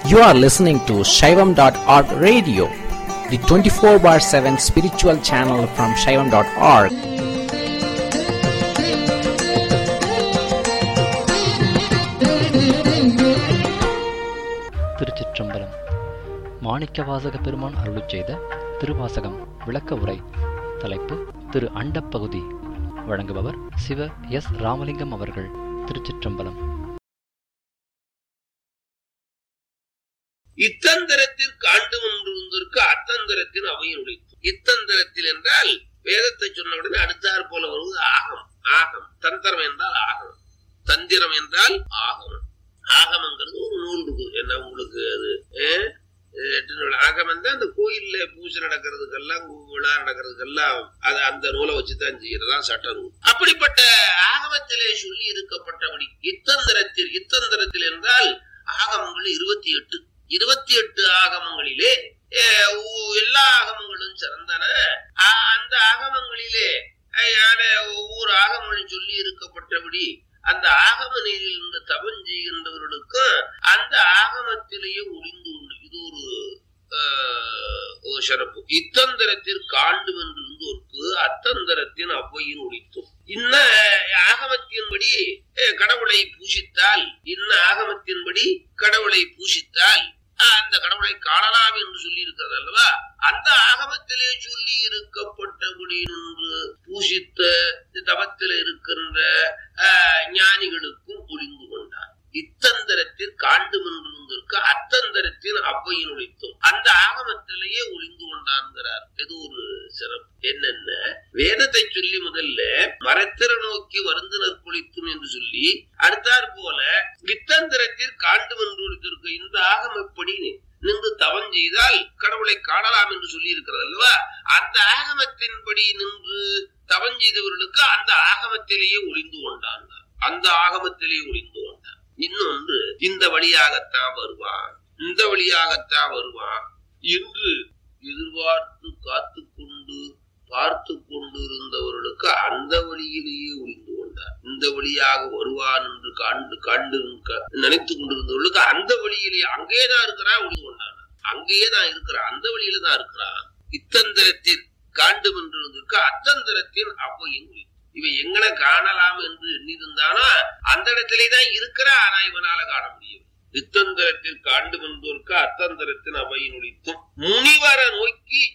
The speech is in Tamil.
You are listening to Shaivam.org radio, the 24 bar 7 spiritual channel from Shaivam.org. திருச்சிற்றம்பலம் மாணிக்கவாசக பெருமான் அருளுச் செய்த திருவாசகம் விளக்க உரை தலைப்பு திரு அண்டப்பகுதி வழங்குபவர் சிவ எஸ் ராமலிங்கம் அவர்கள் திருச்சிற்றம்பலம் இத்தந்திரத்திற்கு ஆண்டு ஒன்றிருந்திருக்கு அத்தந்திரத்தின் அவையின் உழைத்து இத்தந்திரத்தில் என்றால் வேதத்தை சொன்ன உடனே அடுத்தாற் போல வருவது ஆகம் ஆகம் தந்திரம் என்றால் ஆகம் தந்திரம் என்றால் ஆகம் ஆகமங்கிறது ஒரு நூல் இருக்கு என்ன உங்களுக்கு அது அஹ், எட்டு நூல் ஆகமம் தான் அந்த கோயில்ல பூஜை நடக்கிறதுக்கெல்லாம் விழா நடக்கிறதுக்கெல்லாம் அது அந்த நூலை வச்சுதான் செய்யறதான் சட்ட நூல் அப்படிப்பட்ட ஆகமத்திலே சொல்லி இருக்கப்பட்டபடி இத்தந்திரத்தில் இத்தந்திரத்தில் என்றால் ஆகமங்கள் இருபத்தி எட்டு இருபத்தி எட்டு ஆகமங்களிலே அஹ், ஊ- எல்லா ஆகமங்களும் சிறந்தன அ- அந்த ஆகமங்களிலே அஹ், யார ஒவ்வொரு ஆகமங்களும் சொல்லி இருக்கப்பட்டபடி அந்த ஆகம நீரில் இருந்து தவம் செய்கின்றவர்களுக்கும் அந்த ஆகமத்திலேயே ஒளிந்து உண்டு இது ஒரு ஆஹ், ஒரு சிறப்பு இத்தந்திரத்திற்கு ஆண்டு என்று இருந்தோர்க்கு அத்தந்திரத்தின் அவ்வையின் ஒழித்தும் இன்ன ஆகமத்தின்படி அஹ், கடவுளை பூசித்தால் இன்ன ஆகமத்தின்படி கடவுளை பூசித்தால் ஆஹ், அந்த கடவுளை காணலாம் என்று சொல்லி இருக்கிறது அல்லவா அந்த ஆகமத்திலே சொல்லி இருக்கப்பட்டபடி நின்று பூசித்த தவத்தில் இருக்கின்ற ஆஹ், ஞானிகளுக்கும் ஒளிந்து கொண்டார் இத்தந்திரத்தில் காண்டு நின்றிருந்திருக்கு அத்தந்திரத்தில் அவ்வையின் ஒழித்தும் அந்த ஆகமத்திலேயே ஒளிந்து கொண்டான்கிறார் இது ஒரு சிறப்பு என்னென்ன வேதத்தை சொல்லி முதல்ல மரத்திர நோக்கி வருந்தினர் குளித்தும் என்று சொல்லி அடுத்தாற் போல இத்தந்திரத்தில் காண்டு நின்றிருந்திருக்கு இந்த ஆகமப்படி நின்று தவம் செய்தால் கடவுளை காணலாம் என்று சொல்லி இருக்கிறது அல்லவா அந்த ஆகமத்தின்படி நின்று தவம் செய்தவர்களுக்கு அந்த ஆகமத்திலேயே ஒளிந்து கொண்டான் அந்த ஆகமத்திலேயே ஒளிந்து கொண்டான் இன்னொன்று இந்த வழியாகத்தான் வருவான் இந்த வழியாகத்தான் வருவான் என்று எதிர்பார்த்து காத்து கொண்டு பார்த்து கொண்டு இருந்தவர்களுக்கு அந்த வழியிலேயே ஒளிந்து கொண்டார் இந்த வழியாக வருவான் என்று கண்டு கண்டு க- நினைத்து கொண்டிருந்தவர்களுக்கு அந்த வழியிலேயே அங்கேதான் இருக்கிறான் ஒளிந்து கொண்டான் அங்கேயே தான் இருக்கிறான் அந்த வழியில தான் இருக்கிறான் இத்தந்திரத்தில் காண்டும் என்று இருந்திருக்கு அத்தந்திரத்தில் அவ்வையின் ஒளி இவன் எங்கன காணலாம் என்று எண்ணிருந்தானா அந்த இடத்திலே தான் இருக்கிறான் ஆனா இவனால காண முடியும் இத்தந்திரத்தில் காண்டு என்பதற்கு அத்தந்திரத்தின் அவையின் ஒளித்தும் முனிவர நோக்கி